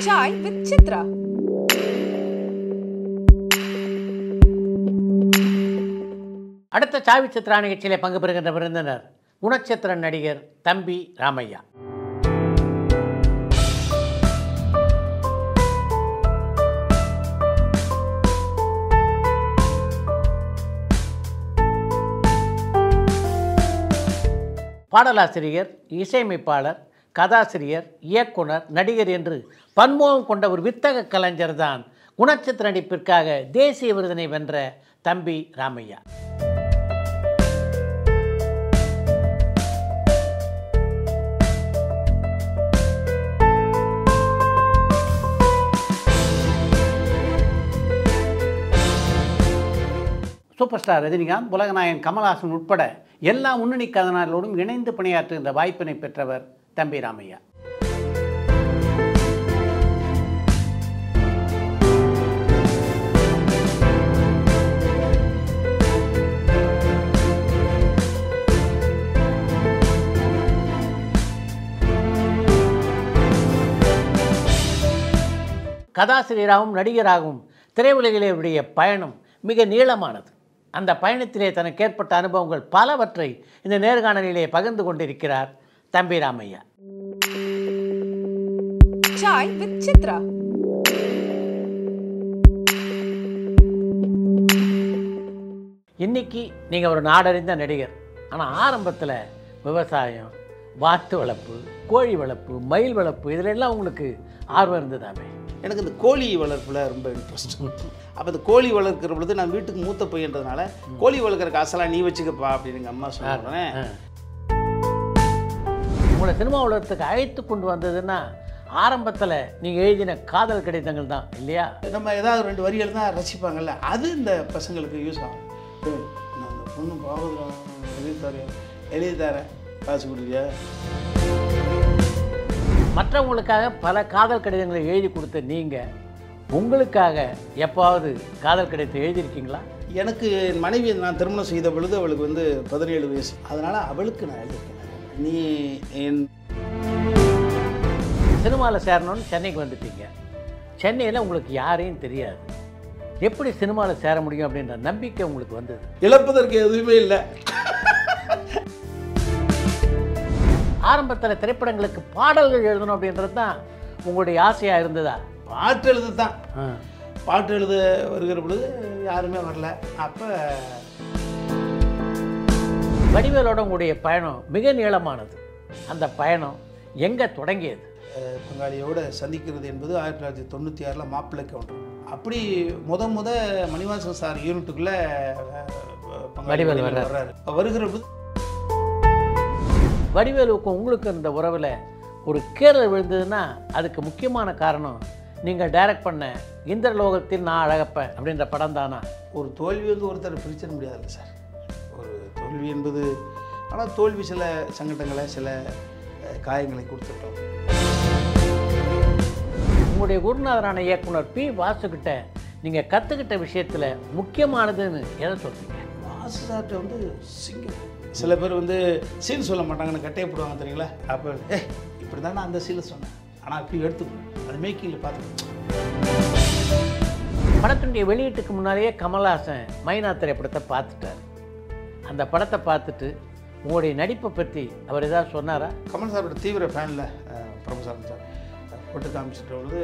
Chai with Chitra. அடுத்த சாவி சித்ரா நிகழ்ச்சியிலே பங்கு பெறுகின்ற விருந்தினர் குணச்சித்திர நடிகர் தம்பி ராமையா பாடலாசிரியர் இசையமைப்பாளர் கதாசிரியர் இயக்குனர் நடிகர் என்று பன்முகம் கொண்ட ஒரு வித்தக கலைஞர் தான் குணச்சித்திர நடிப்பிற்காக தேசிய விருதினை வென்ற தம்பி ராமையா சூப்பர் ஸ்டார் ரஜினிகாந்த் உலகநாயகன் கமல்ஹாசன் உட்பட எல்லா முன்னணி கதாநாயகர்களோடும் இணைந்து பணியாற்றுகின்ற வாய்ப்பினை பெற்றவர் தம்பி ராமையா கதாசிரியராகவும் நடிகராகவும் திரையுலகிலே உடைய பயணம் மிக நீளமானது அந்த பயணத்திலே தனக்கு ஏற்பட்ட அனுபவங்கள் பலவற்றை இந்த நேர்காணலிலே பகிர்ந்து கொண்டிருக்கிறார் தம்பி ராமையா Chai with Chitra. இன்னைக்கு நீங்கள் ஒரு நாடறிந்த நடிகர் ஆனால் ஆரம்பத்தில் விவசாயம் வாத்து வளர்ப்பு கோழி வளர்ப்பு மயில் வளர்ப்பு இதில் எல்லாம் உங்களுக்கு ஆர்வம் இருந்ததாமே எனக்கு இந்த கோழி வளர்ப்பில் ரொம்ப இன்ட்ரெஸ்ட் அப்போ இந்த கோழி வளர்க்குற பொழுது நான் வீட்டுக்கு மூத்த பையன்றதுனால கோழி வளர்க்குற காசெல்லாம் நீ வச்சுக்கப்பா அப்படின்னு எங்கள் அம்மா சொன்ன உடனே ஆ. உங்களை சினிமா உலகத்துக்கு அழைத்து கொண்டு வந்ததுன்னா ஆரம்பத்தில் நீங்கள் எழுதின காதல் கடிதங்கள் தான் இல்லையா நம்ம ஏதாவது ரெண்டு வரி எழுதா ரசிப்பாங்கல்ல அது இந்த பசங்களுக்கு யூஸ் ஆகும் ஏய், நான் அந்த பொண்ணு பாவதுரா எழுதி தரேன் எழுதி தரேன் காசு கொடுக்குறியா மற்றவங்களுக்காக பல காதல் கடிதங்களை எழுதி கொடுத்த நீங்கள் உங்களுக்காக எப்பாவது காதல் கடிதத்தை எழுதியிருக்கீங்களா எனக்கு என் மனைவி நான் திருமணம் செய்த பொழுது அவளுக்கு வந்து பதினேழு வயசு அதனால் அவளுக்கு நான் எழுதியிருக்கேன் நீ என் சினிமாவில் சேரணும்னு சென்னைக்கு வந்துட்டீங்க சென்னையில் உங்களுக்கு யாரையும் தெரியாது எப்படி சினிமாவில் சேர முடியும் அப்படின்ற நம்பிக்கை உங்களுக்கு வந்தது இழப்பதற்கு எதுவுமே இல்லை ஆரம்பத்தில் திரைப்படங்களுக்கு பாடல்கள் எழுதணும் அப்படின்றது தான் உங்களுடைய ஆசையாக இருந்ததா பாட்டு எழுத தான் பாட்டு எழுத வருகிற பொழுது யாருமே வரல அப்போ வடிவேலோட உங்களுடைய பயணம் மிக நீளமானது அந்த பயணம் எங்கே தொடங்கியது பங்காளியோட சந்திக்கிறது என்பது ஆயிரத்தி தொள்ளாயிரத்தி தொண்ணூற்றி ஆறில் மாப்பிள்ளை கவுண்டர் அப்படி முத முத மணிவாசன் சார் யூனிட்டுக்குள்ளே வடிவேலு வர்றாரு. வர்றாரு வருகிற பொழுது வடிவேலுக்கும் உங்களுக்கு இருந்த உறவில் ஒரு கீறல் விழுந்ததுன்னா அதுக்கு முக்கியமான காரணம் நீங்கள் டைரக்ட் பண்ண இந்திரலோகத்தில் நான் அழகப்பேன் அப்படின்ற படம் தானா ஒரு தோல்வி வந்து ஒருத்தர் பிரிச்சிட முடியாதுல்ல சார் ஒரு தோல்வி என்பது ஆனால் தோல்வி சில சங்கடங்களை சில அஹ், காயங்களை கொடுத்துட்டோம் உங்களுடைய குருநாதரான இயக்குனர் பி வாசுகிட்ட நீங்கள் கற்றுக்கிட்ட விஷயத்தில் முக்கியமானதுன்னு எதை சொல்றீங்க வாசு சார்ட்ட வந்து சிங்கம் சில பேர் வந்து சீன் சொல்ல மாட்டாங்கன்னு கட்டையை போடுவாங்க தெரியுங்களா அப்போ ஏ இப்படி தான் நான் அந்த சீலை சொன்னேன் ஆனால் இப்படி எடுத்துக்கணும் அது மேக்கிங்கில் பார்த்துக்கணும் படத்தினுடைய வெளியீட்டுக்கு முன்னாலேயே கமல்ஹாசன் மைனா திரைப்படத்தை பார்த்துட்டார் அந்த படத்தை பார்த்துட்டு உங்களுடைய நடிப்பை பற்றி அவர் ஏதாவது சொன்னாரா கமல் சாரோட தீவிர ஃபேனில் பிரபுசாமி சார் போட்டு காமிச்சிட்ட பொழுது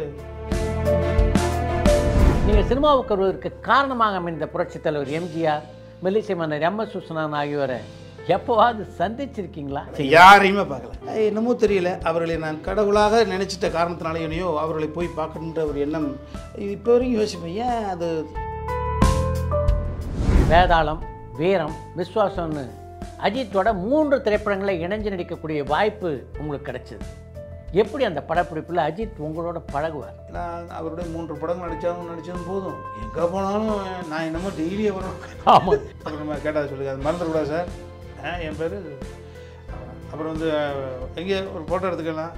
நீங்கள் சினிமாவுக்கு வருவதற்கு காரணமாக அமைந்த புரட்சித் தலைவர் எம்ஜிஆர் மெல்லிசை மன்னர் எம் எஸ் விஸ்வநாதன் ஆகியோரை எப்போவாவது சந்திச்சிருக்கீங்களா யாரையுமே பார்க்கல அஹ் என்னமோ தெரியல அவர்களை நான் கடவுளாக நினைச்சிட்ட காரணத்தினாலேயோ அவர்களை போய் பார்க்கணுன்ற ஒரு எண்ணம் இப்போ வரைக்கும் யோசிப்பேன் ஏன் அது வேதாளம் வீரம் விஸ்வாசம்னு அஜித்தோட மூன்று திரைப்படங்களை இணைஞ்சு நடிக்கக்கூடிய வாய்ப்பு உங்களுக்கு கிடைச்சது எப்படி அந்த படப்பிடிப்பில் அஜித் உங்களோட பழகுவார் நான் அவருடைய மூன்று படங்கள் நடித்தாலும் நடித்ததும் போதும் எங்கே போனாலும் நான் என்னமோ டெய்லியே வரணும் ஆமாம் அப்புறம் நம்ம கேட்டால் சொல்லுங்க அது மறந்துடக்கூடாது சார் ஆ என் பேர் அப்புறம் வந்து எங்கே ஒரு ஃபோட்டோ எடுத்துக்கலாம்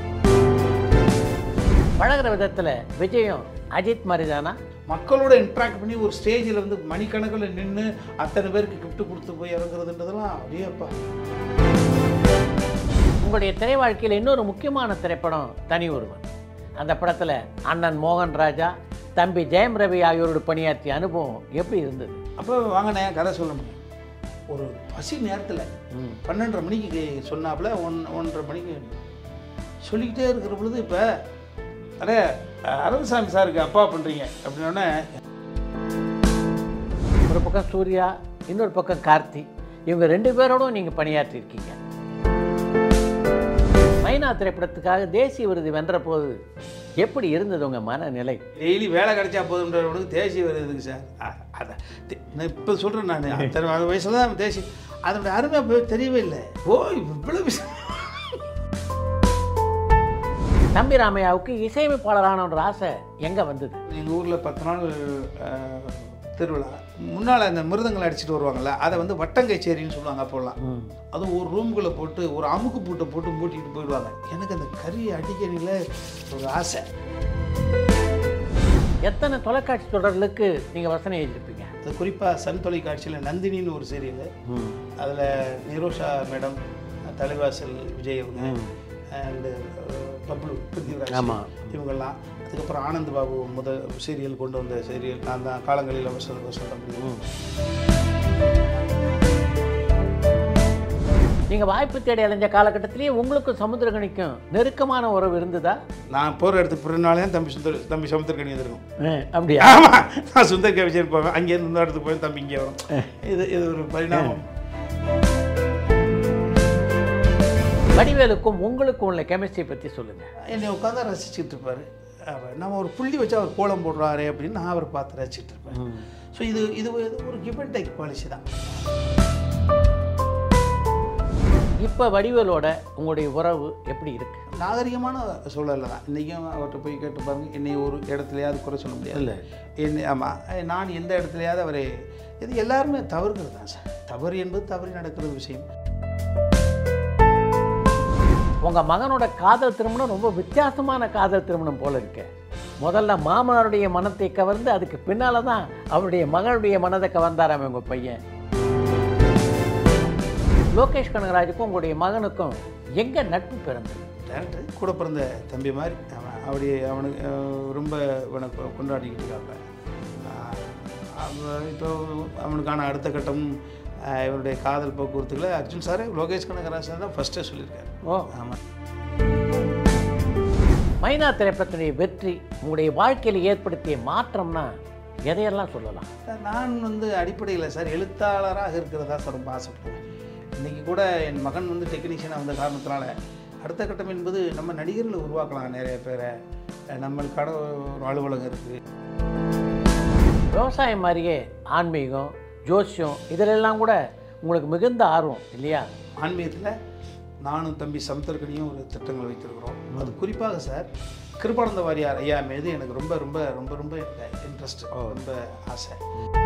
பழகுற விதத்தில் விஜயம் அஜித் மாதிரி தானா மக்களோட இன்ட்ராக்ட் பண்ணி ஒரு ஸ்டேஜில் இருந்து மணிக்கணக்கில் நின்று அத்தனை பேருக்கு gift கொடுத்து போய் இறங்குறதுன்றதெல்லாம் அப்படியேப்பா உங்களுடைய திரை வாழ்க்கையில் இன்னொரு முக்கியமான திரைப்படம் தனி ஒருவன் அந்த படத்தில் அண்ணன் மோகன் ராஜா தம்பி ஜெயம் ரவி ஆகியோரோடு பணியாற்றிய அனுபவம் எப்படி இருந்தது அப்போ வாங்கினே கதை சொல்லணும் ஒரு பசி நேரத்தில் ம் பன்னெண்டரை மணிக்கு சொன்னாப்புல ஒன் ஒன்றரை மணிக்கு சொல்லிக்கிட்டே இருக்கிற பொழுது இப்போ அடே அரவிசாமி சாருக்கு அப்பா பண்ணுறீங்க அப்படின்னோடனே ஒரு பக்கம் சூர்யா இன்னொரு பக்கம் கார்த்தி இவங்க ரெண்டு பேரோடும் நீங்கள் பணியாற்றியிருக்கீங்க மைனா திரைப்படத்துக்காக தேசிய விருது வென்ற போது எப்படி இருந்தது உங்கள் மனநிலை டெய்லி வேலை கிடைச்சா போதுன்றவனுக்கு தேசிய வருதுங்க சார் அ- அதை தெ- நான் இப்போ சொல்கிறேன் நான் அத்தனை வயசில் தான் தேசிய அதனுடைய அருமை அப்போ தெரியவே இல்லை ஓ இவ்வளோ விஷயம் தம்பி ராமையாவுக்கு இசையமைப்பாளரானன்ற ஆசை எங்கே வந்தது எங்கள் ஊரில் பத்து நாள் அஹ், திருவிழா முன்னால் அந்த மிருதங்களை அடிச்சுட்டு வருவாங்கள்ல அதை வந்து வட்டங்கைச்சேரின்னு சொல்லுவாங்க அப்போல்லாம் அதுவும் ஒரு ரூமுக்குள்ளே போட்டு ஒரு அமுக்கு பூட்டை போட்டு மூட்டிக்கிட்டு போயிடுவாங்க எனக்கு அந்த கறி அடிக்கடியில் ஒரு ஆசை எத்தனை தொலைக்காட்சி தொடர்களுக்கு நீங்கள் வசனம் எழுதியிருப்பீங்க அது குறிப்பாக சன் தொலைக்காட்சியில் நந்தினின்னு ஒரு சீரியல் அதில் நிரோஷா மேடம் தலைவாசல் விஜய் அவங்க அண்டு பப்ளு பிருத்திவிராஜ் ஆமா. இவங்கெல்லாம் அதுக்கப்புறம் ஆனந்த் பாபு முதல் சீரியல் கொண்டு வந்த சீரியல் நான் தான் காலங்களில் வசந்த சொல்ல முடியும் நீங்கள் வாய்ப்பு தேடி அலைஞ்ச காலகட்டத்திலேயே உங்களுக்கும் சமுத்திரகனிக்கும் நெருக்கமான உறவு இருந்ததா நான் போகிற இடத்துக்கு பிறநாளே தம்பி சுந்தர் தம்பி சமுத்திரக்கணி வந்திருக்கும் ஆ, அப்படியா ஆமாம் நான் சுந்தர் கவிச்சர் போவேன் அங்கேருந்து இந்த இடத்துக்கு போய் தம்பி இங்கே வரும் இது இது ஒரு பரிணாமம் வடிவேலுக்கும் உங்களுக்கும் உள்ள கெமிஸ்ட்ரி பற்றி சொல்லுங்கள் என்னை உட்காந்து ரசிச்சுட்டு இருப்பார் அவர் நம்ம ஒரு புள்ளி வச்சு அவர் கோலம் போடுறாரு அப்படின்னு நான் அவரை பார்த்து ரசிச்சுட்டு இருப்பேன் ஸோ இது இது ஒரு- ஒரு கிவ் அண்ட் டேக் பாலிசி தான் இப்போ வடிவேலோட உங்களுடைய உறவு எப்படி இருக்கு நாகரிகமான சூழலில் தான் இன்றைக்கும் அவர்கிட்ட போய் கேட்டு பாருங்க என்னை ஒரு இடத்துலையாவது குறை சொல்ல முடியாது இல்லை. என்னை ஆமாம் நான் எந்த இடத்துலையாவது அவரை இது எல்லாருமே தவறுகிறது தான் சார் தவறு என்பது தவறி நடக்கிற விஷயம் உங்கள் மகனோட காதல் திருமணம் ரொம்ப வித்தியாசமான காதல் திருமணம் போல இருக்கு முதல்ல மாமனாருடைய மனத்தை கவர்ந்து அதுக்கு பின்னால தான் அவருடைய மகளுடைய மனதை கவர்ந்தாராம் உங்கள் பையன் லோகேஷ் கனகராஜுக்கும் உங்களுடைய மகனுக்கும் எங்கே நட்பு பிறந்தது டேரக்டர் கூட பிறந்த தம்பி மாதிரி அவன் அப்படி அவனுக்கு அஹ், ரொம்ப இவனை கொ- கொண்டாடிக்கிட்டு இருக்காங்க அவன் இப்போ அவனுக்கான அடுத்த கட்டம் அஹ், இவனுடைய காதல் போக்குவரத்துக்களை அர்ஜுன் சார் லோகேஷ் கனகராஜ் சார் தான் ஃபஸ்ட்டே சொல்லியிருக்காரு ஓ ஆமாம் மைனா திரைப்படத்தினுடைய வெற்றி உங்களுடைய வாழ்க்கையில் ஏற்படுத்திய மாற்றம்னா எதையெல்லாம் சொல்லலாம் நான் வந்து அடிப்படையில் சார் எழுத்தாளராக இருக்கிறதா சார் ரொம்ப ஆசைப்படுவேன் இன்றைக்கி கூட என் மகன் வந்து டெக்னீஷியனாக வந்த காரணத்தினால அடுத்த கட்டம் என்பது நம்ம நடிகர்களை உருவாக்கலாம் நிறைய பேரை அஹ், நம்மளுக்கான ஒரு அலுவலகம் இருக்குது விவசாயம் மாதிரியே ஆன்மீகம் ஜோசியம் இதிலெல்லாம் கூட உங்களுக்கு மிகுந்த ஆர்வம் இல்லையா ஆன்மீகத்தில் நானும் தம்பி சமுத்திரக்கனியும் ஒரு திட்டங்கள் வைத்திருக்கிறோம் அது குறிப்பாக சார் கிருபானந்த வாரியார் ஐயா மீது எனக்கு ரொம்ப ரொம்ப ரொம்ப ரொம்ப இன்ட்ரெஸ்ட் ரொம்ப ஆசை